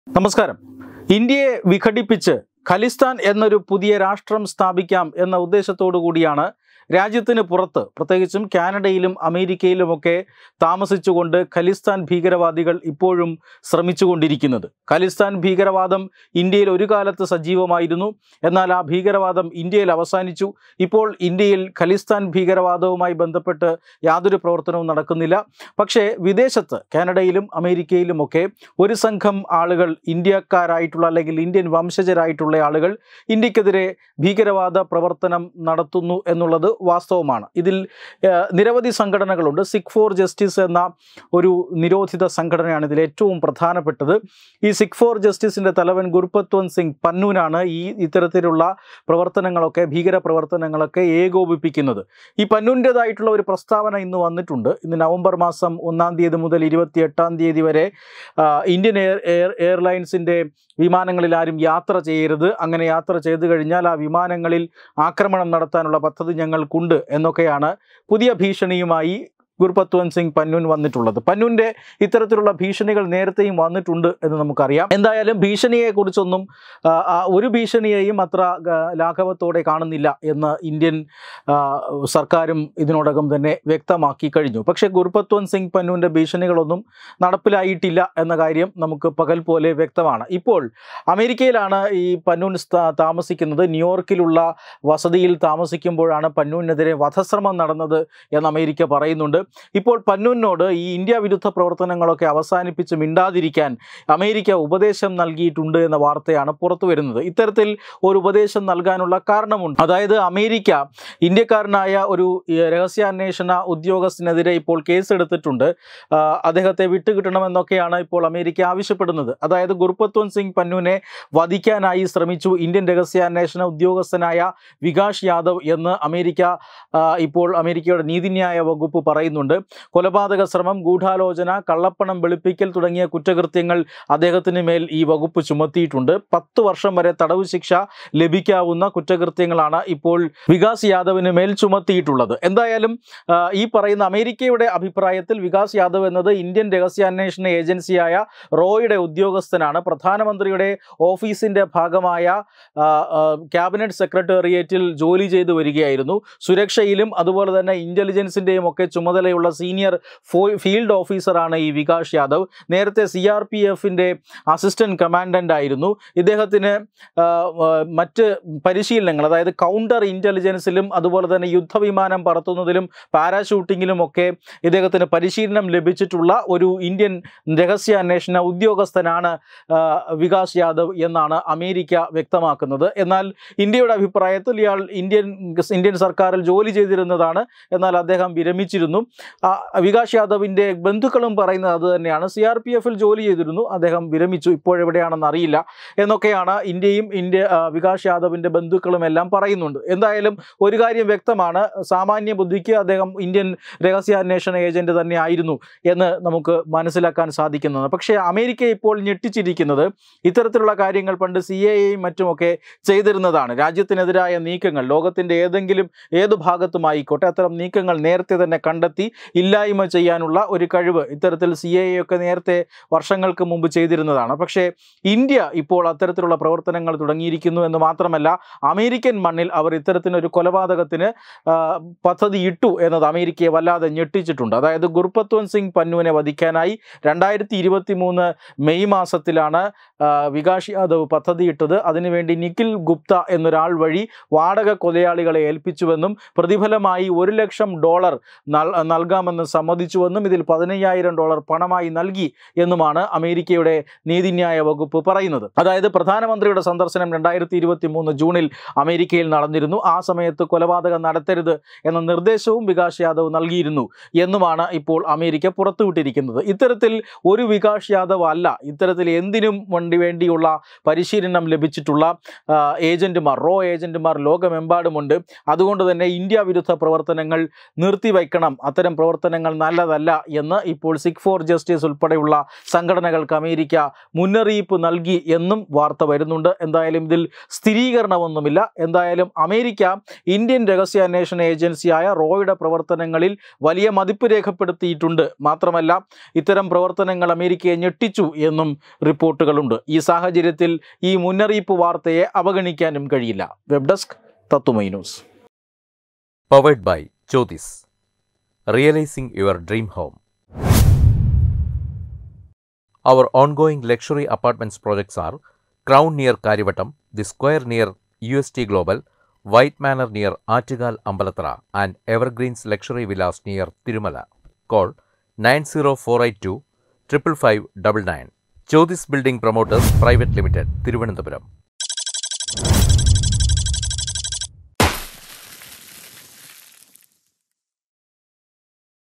നമസ്കാരം ഇന്ത്യയെ വിഘടിപ്പിച്ച് ഖലിസ്ഥാൻ എന്നൊരു പുതിയ രാഷ്ട്രം സ്ഥാപിക്കാം എന്ന ഉദ്ദേശത്തോടു കൂടിയാണ് രാജ്യത്തിന് പുറത്ത് പ്രത്യേകിച്ചും കാനഡയിലും അമേരിക്കയിലുമൊക്കെ താമസിച്ചുകൊണ്ട് ഖലിസ്ഥാൻ ഭീകരവാദികൾ ഇപ്പോഴും ശ്രമിച്ചുകൊണ്ടിരിക്കുന്നത് ഖലിസ്ഥാൻ ഭീകരവാദം ഇന്ത്യയിൽ ഒരു കാലത്ത് സജീവമായിരുന്നു എന്നാൽ ആ ഭീകരവാദം ഇന്ത്യയിൽ അവസാനിച്ചു ഇപ്പോൾ ഇന്ത്യയിൽ ഖലിസ്ഥാൻ ഭീകരവാദവുമായി ബന്ധപ്പെട്ട് യാതൊരു പ്രവർത്തനവും നടക്കുന്നില്ല പക്ഷേ വിദേശത്ത് കാനഡയിലും അമേരിക്കയിലുമൊക്കെ ഒരു സംഘം ആളുകൾ ഇന്ത്യക്കാരായിട്ടുള്ള അല്ലെങ്കിൽ ഇന്ത്യൻ വംശജരായിട്ടുള്ള ആളുകൾ ഇന്ത്യക്കെതിരെ ഭീകരവാദ പ്രവർത്തനം നടത്തുന്നു എന്നുള്ളത് വാസ്തവമാണ് ഇതിൽ ഏഹ്, നിരവധി സംഘടനകളുണ്ട് സിഖ് ഫോർ ജസ്റ്റിസ് എന്ന ഒരു നിരോധിത സംഘടനയാണ് ഇതിൽ ഏറ്റവും പ്രധാനപ്പെട്ടത് ഈ സിഖ് ഫോർ ജസ്റ്റിസിൻ്റെ തലവൻ ഗുർപത്വന്ത് സിംഗ് പന്നൂനാണ് ഈ ഇത്തരത്തിലുള്ള പ്രവർത്തനങ്ങളൊക്കെ ഭീകര പ്രവർത്തനങ്ങളൊക്കെ ഏകോപിപ്പിക്കുന്നത് ഈ പന്നൂൻ്റേതായിട്ടുള്ള ഒരു പ്രസ്താവന ഇന്ന് വന്നിട്ടുണ്ട് ഇന്ന് നവംബർ മാസം ഒന്നാം തീയതി മുതൽ ഇരുപത്തി എട്ടാം തീയതി വരെ ആ, ഇന്ത്യൻ എയർ എയർ എയർലൈൻസിൻ്റെ വിമാനങ്ങളിൽ ആരും യാത്ര ചെയ്യരുത് അങ്ങനെ യാത്ര ചെയ്തു കഴിഞ്ഞാൽ ആ വിമാനങ്ങളിൽ ആക്രമണം നടത്താനുള്ള പദ്ധതി ഞങ്ങൾക്കുണ്ട് എന്നൊക്കെയാണ് പുതിയ ഭീഷണിയുമായി ഗുർപത്വന്ത് സിംഗ് പന്നൂൻ വന്നിട്ടുള്ളത് പന്നൂൻ്റെ ഇത്തരത്തിലുള്ള ഭീഷണികൾ നേരത്തെയും വന്നിട്ടുണ്ട് എന്ന് നമുക്കറിയാം എന്തായാലും ഭീഷണിയെക്കുറിച്ചൊന്നും ആ, ആ, ഒരു ഭീഷണിയെയും അത്ര ആ, ലാഘവത്തോടെ കാണുന്നില്ല എന്ന് ഇന്ത്യൻ ആ, സർക്കാരും ഇതിനോടകം തന്നെ വ്യക്തമാക്കി കഴിഞ്ഞു പക്ഷേ ഗുർപത്വന്ത് സിംഗ് പന്നൂൻ്റെ ഭീഷണികളൊന്നും നടപ്പിലായിട്ടില്ല എന്ന കാര്യം നമുക്ക് പകൽ പോലെ വ്യക്തമാണ് ഇപ്പോൾ അമേരിക്കയിലാണ് ഈ പന്നൂൻ സ്ഥാ- താമസിക്കുന്നത് ന്യൂയോർക്കിലുള്ള വസതിയിൽ താമസിക്കുമ്പോഴാണ് പന്നൂനെതിരെ വധശ്രമം നടന്നത് എന്ന് അമേരിക്ക പറയുന്നുണ്ട് ഇപ്പോൾ പന്നൂനോട് ഈ ഇന്ത്യ വിരുദ്ധ പ്രവർത്തനങ്ങളൊക്കെ അവസാനിപ്പിച്ച് മിണ്ടാതിരിക്കാൻ അമേരിക്ക ഉപദേശം നൽകിയിട്ടുണ്ട് എന്ന വാർത്തയാണ് പുറത്തു വരുന്നത് ഇത്തരത്തിൽ ഒരു ഉപദേശം നൽകാനുള്ള കാരണമുണ്ട് അതായത് അമേരിക്ക ഇന്ത്യക്കാരനായ ഒരു ഈ, രഹസ്യാന്വേഷണ ഉദ്യോഗസ്ഥനെതിരെ ഇപ്പോൾ കേസെടുത്തിട്ടുണ്ട് ആ, അദ്ദേഹത്തെ വിട്ടുകിട്ടണമെന്നൊക്കെയാണ് ഇപ്പോൾ അമേരിക്ക ആവശ്യപ്പെടുന്നത് അതായത് ഗുർപത്വന്ത് സിംഗ് പന്നൂനെ വധിക്കാനായി ശ്രമിച്ചു ഇന്ത്യൻ രഹസ്യാന്വേഷണ ഉദ്യോഗസ്ഥനായ വികാഷ് യാദവ് എന്ന് അമേരിക്ക ആ, ഇപ്പോൾ അമേരിക്കയുടെ നീതിന്യായ വകുപ്പ് പറയുന്നുണ്ട് കൊലപാതക ശ്രമം ഗൂഢാലോചന കള്ളപ്പണം വെളുപ്പിക്കൽ തുടങ്ങിയ കുറ്റകൃത്യങ്ങൾ അദ്ദേഹത്തിന് മേൽ ഈ വകുപ്പ് ചുമത്തിയിട്ടുണ്ട് പത്ത് വർഷം വരെ തടവ് ശിക്ഷ ലഭിക്കാവുന്ന കുറ്റകൃത്യങ്ങളാണ് ഇപ്പോൾ വികാസ് യാദവിന് മേൽ ചുമത്തിയിട്ടുള്ളത് എന്തായാലും ആ, ഈ പറയുന്ന അമേരിക്കയുടെ അഭിപ്രായത്തിൽ വികാസ് യാദവ് എന്നത് ഇന്ത്യൻ രഹസ്യാന്വേഷണ ഏജൻസിയായ റോയുടെ ഉദ്യോഗസ്ഥനാണ് പ്രധാനമന്ത്രിയുടെ ഓഫീസിൻ്റെ ഭാഗമായ ആ, ആ, ക്യാബിനറ്റ് സെക്രട്ടേറിയറ്റിൽ ജോലി ചെയ്തു വരികയായിരുന്നു സുരക്ഷയിലും അതുപോലെ തന്നെ ഇൻ്റലിജൻസിൻ്റെയും ഒക്കെ ചുമതലയുള്ള സീനിയർ ഫോ ഫീൽഡ് ഓഫീസറാണ് ഈ വികാസ് യാദവ് നേരത്തെ സി ആർ പി എഫിൻ്റെ അസിസ്റ്റൻറ്റ് കമാൻഡൻ്റ് ആയിരുന്നു ഇദ്ദേഹത്തിന് ആ, ആ, മറ്റ് പരിശീലനങ്ങൾ അതായത് കൗണ്ടർ ഇൻ്റലിജൻസിലും അതുപോലെ തന്നെ യുദ്ധവിമാനം പറത്തുന്നതിലും പാരാഷൂട്ടിങ്ങിലും ഒക്കെ ഇദ്ദേഹത്തിന് പരിശീലനം ലഭിച്ചിട്ടുള്ള ഒരു ഇന്ത്യൻ രഹസ്യാന്വേഷണ ഉദ്യോഗസ്ഥനാണ് ആ, വികാസ് യാദവ് എന്നാണ് അമേരിക്ക വ്യക്തമാക്കുന്നത് എന്നാൽ ഇന്ത്യയുടെ അഭിപ്രായത്തിൽ ഇയാൾ ഇന്ത്യൻ ഇന്ത്യൻ സർക്കാരിൽ ജോലി ചെയ്തിരുന്നതാണ് എന്നാൽ അദ്ദേഹം വിരമിച്ചിരുന്നു ആ, വികാസ് യാദവിൻ്റെ ബന്ധുക്കളും പറയുന്നത് അത് തന്നെയാണ് സി ആർ പി എഫിൽ ജോലി ചെയ്തിരുന്നു അദ്ദേഹം വിരമിച്ചു ഇപ്പോഴെവിടെയാണെന്ന് അറിയില്ല എന്നൊക്കെയാണ് ഇന്ത്യയും ഇന്ത്യ ആ, വികാസ് യാദവിൻ്റെ ബന്ധുക്കളും എല്ലാം പറയുന്നുണ്ട് എന്തായാലും ഒരു കാര്യം വ്യക്തമാണ് സാമാന്യ ബുദ്ധിക്ക് അദ്ദേഹം ഇന്ത്യൻ രഹസ്യാന്വേഷണ ഏജന്റ് തന്നെ ആയിരുന്നു എന്ന് നമുക്ക് മനസ്സിലാക്കാൻ സാധിക്കുന്നതാണ് പക്ഷേ അമേരിക്ക ഇപ്പോൾ ഞെട്ടിച്ചിരിക്കുന്നത് ഇത്തരത്തിലുള്ള കാര്യങ്ങൾ പണ്ട് സി എ എയും മറ്റുമൊക്കെ ചെയ്തിരുന്നതാണ് രാജ്യത്തിനെതിരായ നീക്കങ്ങൾ ലോകത്തിൻ്റെ ഏതെങ്കിലും ഏത് ഭാഗത്തുമായിക്കോട്ടെ അത്തരം നീക്കങ്ങൾ നേരത്തെ തന്നെ കണ്ടെത്തി ഇല്ലായ്മ ചെയ്യാനുള്ള ഒരു കഴിവ് ഇത്തരത്തിൽ സി എ ഒക്കെ നേരത്തെ വർഷങ്ങൾക്ക് മുമ്പ് ചെയ്തിരുന്നതാണ് പക്ഷേ ഇന്ത്യ ഇപ്പോൾ അത്തരത്തിലുള്ള പ്രവർത്തനങ്ങൾ തുടങ്ങിയിരിക്കുന്നു എന്ന് മാത്രമല്ല അമേരിക്കൻ മണ്ണിൽ അവർ ഇത്തരത്തിനൊരു കൊലപാതകത്തിന് ആ, പദ്ധതി ഇട്ടു എന്നത് അമേരിക്കയെ വല്ലാതെ ഞെട്ടിച്ചിട്ടുണ്ട് അതായത് ഗുർപത്വന്ത് സിംഗ് പന്നുവിനെ വധിക്കാനായി രണ്ടായിരത്തി ഇരുപത്തി മൂന്ന് മെയ് മാസത്തിലാണ് ആ, വികാസ് യാദവ് പദ്ധതിയിട്ടത് അതിനുവേണ്ടി നിഖിൽ ഗുപ്ത എന്നൊരാൾ വഴി വാടക കൊലയാളികളെ ഏൽപ്പിച്ചുവെന്നും പ്രതിഫലമായി ഒരു ലക്ഷം ഡോളർ നൽ- നൽകാമെന്ന് സമ്മതിച്ചുവെന്നും ഇതിൽ പതിനയ്യായിരം ഡോളർ പണമായി നൽകി എന്നുമാണ് അമേരിക്കയുടെ നീതിന്യായ വകുപ്പ് പറയുന്നത് അതായത് പ്രധാനമന്ത്രിയുടെ സന്ദർശനം രണ്ടായിരത്തി ഇരുപത്തി മൂന്ന് ജൂണിൽ അമേരിക്കയിൽ നടന്നിരുന്നു ആ സമയത്ത് കൊലപാതകം നടത്തരുത് എന്ന നിർദ്ദേശവും വികാസ് യാദവ് നൽകിയിരുന്നു എന്നുമാണ് ഇപ്പോൾ അമേരിക്ക പുറത്തുവിട്ടിരിക്കുന്നത് ഇത്തരത്തിൽ ഒരു വികാസ് യാദവ് അല്ല ഇത്തരത്തിൽ എന്തിനും വേണ്ടി വേണ്ടിയുള്ള പരിശീലനം ലഭിച്ചിട്ടുള്ള ആ, ഏജന്റുമാർ റോ ഏജന്റുമാർ ലോകമെമ്പാടുമുണ്ട് അതുകൊണ്ട് തന്നെ ഇന്ത്യ വിരുദ്ധ പ്രവർത്തനങ്ങൾ നിർത്തിവയ്ക്കണം അത്തരം ഇത്തരം പ്രവർത്തനങ്ങൾ നല്ലതല്ല എന്ന് ഇപ്പോൾ സിഖ് ഫോർ ജസ്റ്റിസ് ഉൾപ്പെടെയുള്ള സംഘടനകൾക്ക് അമേരിക്ക മുന്നറിയിപ്പ് നൽകി എന്നും വാർത്ത വരുന്നുണ്ട് എന്തായാലും ഇതിൽ സ്ഥിരീകരണമൊന്നുമില്ല എന്തായാലും അമേരിക്ക ഇന്ത്യൻ രഹസ്യാന്വേഷണ ഏജൻസിയായ റോയുടെ പ്രവർത്തനങ്ങളിൽ വലിയ മതിപ്പ് രേഖപ്പെടുത്തിയിട്ടുണ്ട് മാത്രമല്ല ഇത്തരം പ്രവർത്തനങ്ങൾ അമേരിക്കയെ ഞെട്ടിച്ചു എന്നും റിപ്പോർട്ടുകളുണ്ട് ഈ സാഹചര്യത്തിൽ ഈ മുന്നറിയിപ്പ് വാർത്തയെ അവഗണിക്കാനും കഴിയില്ല വെബ് ഡെസ്ക് തത്തുമൈ news Powered by Jyotis. Realizing your dream home. Our ongoing luxury apartments projects are Crown near Karivattam, The Square near UST Global, White Manor near Artigal Ambalatra, and Evergreens Luxury Villas near Tirumala. Call 90482 555 Jyotis Building Promoters Private Limited, Thiruvananthapuram.